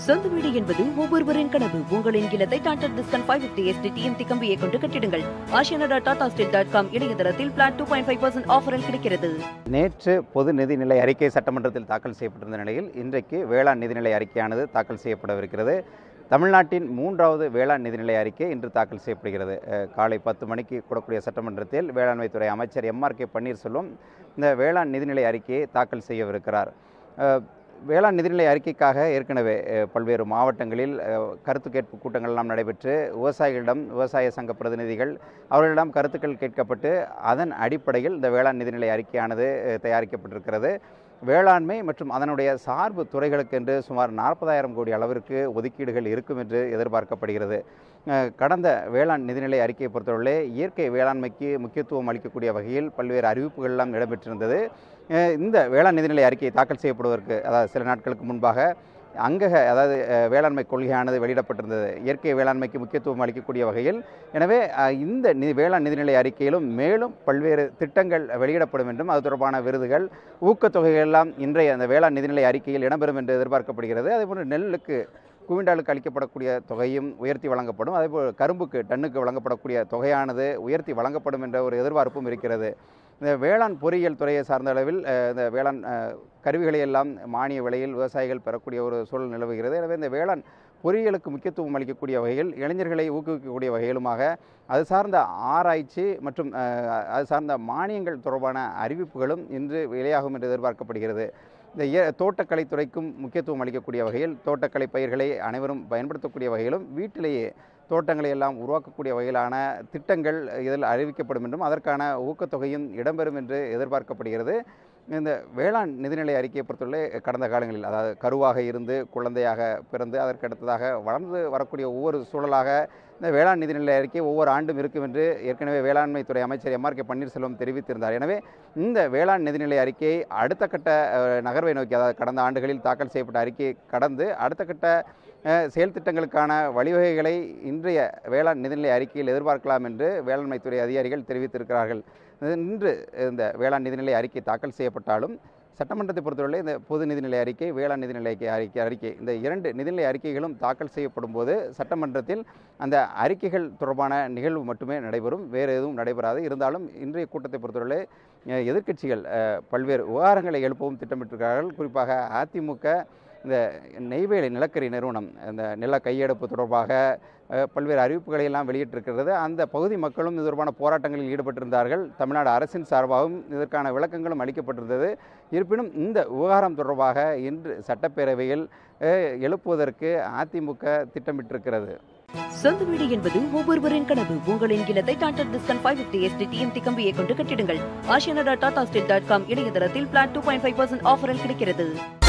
சொந்த வீடு என்பது ஒவ்வொருவரின் கனவு உங்களின் இல்லத்தை Tata Tiscon five fifty SD TMT கம்பியை கொண்டு கட்டிடுங்கள் Aashiyana dot Tata steel dot com இணையதளத்தில் flat two point five percent ஆஃபரில் கிடைக்கிறது நேற்று பொது நிதிநிலை அறிக்கை சட்டமன்றத்தில் தாக்கல் செய்யப்பட்டிருந்த நிலையில் இன்றைக்கு வேளாண் நிதிநிலை அறிக்கையானது தாக்கல் செய்யப்படவிருக்கிறது தமிழ்நாட்டின் மூன்றாவது வேளாண் நிதிநிலை அறிக்கை இன்று தாக்கல் செய்யப்படுகிறது அஹ், காலை பத்து மணிக்கு கூடக்கூடிய சட்டமன்றத்தில் வேளாண்மைத்துறை அமைச்சர் எம்ஆர் கே பன்னீர்செல்வம் இந்த வேளாண் நிதிநிலை அறிக்கையை தாக்கல் செய்யவிருக்கிறார் அஹ், வேளாண் நிதிநிலை அறிக்கைக்காக ஏற்கனவே அஹ், பல்வேறு மாவட்டங்களில் அஹ், கருத்து கேட்பு கூட்டங்கள் எல்லாம் நடைபெற்று விவசாயிகளிடம் விவசாய சங்க பிரதிநிதிகள் அவர்களிடம் கருத்துக்கள் கேட்கப்பட்டு அதன் அடிப்படையில் இந்த வேளாண் நிதிநிலை அறிக்கையானது அஹ், தயாரிக்கப்பட்டிருக்கிறது வேளாண்மை மற்றும் அதனுடைய சார்பு துறைகளுக்கென்று சுமார் நாற்பதாயிரம் கோடி அளவிற்கு ஒதுக்கீடுகள் இருக்கும் என்று எதிர்பார்க்கப்படுகிறது அஹ், கடந்த வேளாண் நிதிநிலை அறிக்கையை பொறுத்தவரை இயற்கை வேளாண்மைக்கு முக்கியத்துவம் அளிக்கக்கூடிய வகையில் பல்வேறு அறிவிப்புகள் எல்லாம் இடம்பெற்றிருந்தது அஹ், இந்த வேளாண் நிதிநிலை அறிக்கை தாக்கல் செய்யப்படுவதற்கு அதாவது சில நாட்களுக்கு முன்பாக அங்கக அதாவது அஹ், வேளாண்மை கொள்கையானது வெளியிடப்பட்டிருந்தது இயற்கை வேளாண்மைக்கு முக்கியத்துவம் அளிக்கக்கூடிய வகையில் எனவே அஹ், இந்த நி வேளாண் நிதிநிலை அறிக்கையிலும் மேலும் பல்வேறு திட்டங்கள் வெளியிடப்படும் என்றும் அது தொடர்பான விருதுகள் ஊக்கத்தொகைகள் எல்லாம் இன்றைய அந்த வேளாண் நிதிநிலை அறிக்கையில் இடம்பெறும் என்று எதிர்பார்க்கப்படுகிறது அதேபோன்று நெல்லுக்கு குவிண்டாலுக்கு அளிக்கப்படக்கூடிய தொகையும் உயர்த்தி வழங்கப்படும் அதேபோல் கரும்புக்கு டன்னுக்கு வழங்கப்படக்கூடிய தொகையானது உயர்த்தி வழங்கப்படும் என்ற ஒரு எதிர்பார்ப்பும் இருக்கிறது இந்த வேளாண் பொறியியல் துறையை சார்ந்த அளவில் அஹ், இந்த வேளாண் அஹ், கருவிகளை எல்லாம் மானிய விலையில் விவசாயிகள் பெறக்கூடிய ஒரு சூழல் நிலவுகிறது எனவே இந்த வேளாண் பொறியியலுக்கு முக்கியத்துவம் அளிக்கக்கூடிய வகையில் இளைஞர்களை ஊக்குவிக்கக்கூடிய வகையிலுமாக அது சார்ந்த ஆராய்ச்சி மற்றும் அஹ், அது சார்ந்த மானியங்கள் தொடர்பான அறிவிப்புகளும் இன்று வெளியாகும் என்று எதிர்பார்க்கப்படுகிறது இந்த இய தோட்டக்கலைத்துறைக்கும் முக்கியத்துவம் அளிக்கக்கூடிய வகையில் தோட்டக்கலை பயிர்களை அனைவரும் பயன்படுத்தக்கூடிய வகையிலும் வீட்டிலேயே தோட்டங்களை எல்லாம் உருவாக்கக்கூடிய வகையிலான திட்டங்கள் இதில் அறிவிக்கப்படும் என்றும் அதற்கான ஊக்கத்தொகையும் இடம்பெறும் என்று எதிர்பார்க்கப்படுகிறது இந்த வேளாண் நிதிநிலை அறிக்கையை பொறுத்தவரை கடந்த காலங்களில் அதாவது கருவாக இருந்து குழந்தையாக பிறந்து அதற்கு அடுத்ததாக வளர்ந்து வரக்கூடிய ஒவ்வொரு சூழலாக இந்த வேளாண் நிதிநிலை அறிக்கை ஒவ்வொரு ஆண்டும் இருக்கும் என்று ஏற்கனவே வேளாண்மைத்துறை அமைச்சர் எம்ஆர் கே பன்னீர்செல்வம் தெரிவித்திருந்தார் எனவே இந்த வேளாண் நிதிநிலை அறிக்கையை அடுத்த கட்ட அஹ், நகர்வை நோக்கி அதாவது கடந்த ஆண்டுகளில் தாக்கல் செய்யப்பட்ட அறிக்கையை கடந்து அடுத்த கட்ட அஹ், செயல் திட்டங்களுக்கான வழிவகைகளை இன்றைய வேளாண் நிதிநிலை அறிக்கையில் எதிர்பார்க்கலாம் என்று வேளாண்மைத்துறை அதிகாரிகள் தெரிவித்திருக்கிறார்கள் இன்று இந்த வேளாண் நிதிநிலை அறிக்கை தாக்கல் செய்யப்பட்டாலும் சட்டமன்றத்தை பொறுத்தவரை இந்த பொது நிதிநிலை அறிக்கை வேளாண் நிதிநிலை அறிக்கை அறிக்கை அறிக்கை இந்த இரண்டு நிதிநிலை அறிக்கைகளும் தாக்கல் செய்யப்படும் போது சட்டமன்றத்தில் அந்த அறிக்கைகள் தொடர்பான நிகழ்வு மட்டுமே நடைபெறும் வேறு எதுவும் நடைபெறாது இருந்தாலும் இன்றைய கூட்டத்தை பொறுத்தவரை அஹ், எதிர்க்கட்சிகள் அஹ், பல்வேறு விவகாரங்களை எழுப்பவும் திட்டமிட்டிருக்கிறார்கள் குறிப்பாக அதிமுக இந்த நெய்வேலி நிலக்கரி நிறுவனம் இந்த நில கையெடுப்பு தொடர்பாக அஹ், பல்வேறு அறிவிப்புகளை எல்லாம் வெளியிட்டிருக்கிறது அந்த பகுதி மக்களும் இது தொடர்பான போராட்டங்களில் ஈடுபட்டிருந்தார்கள் தமிழ்நாடு அரசின் சார்பாகவும் இதற்கான விளக்கங்களும் அளிக்கப்பட்டிருந்தது இருப்பினும் இந்த விவகாரம் தொடர்பாக இன்று சட்டப்பேரவையில் அஹ், எழுப்புவதற்கு அதிமுக திட்டமிட்டிருக்கிறது சொந்த வீடு என்பது ஒவ்வொருவரின் கனவு உங்களின் இல்லத்தை Tata Tiscon five fifty SD TMT கம்பியை கொண்டு கட்டிடுங்கள் Aashiyana dot Tata steel dot com இணையதளத்தில் flat two point five percent ஆஃபரில் கிடைக்கிறது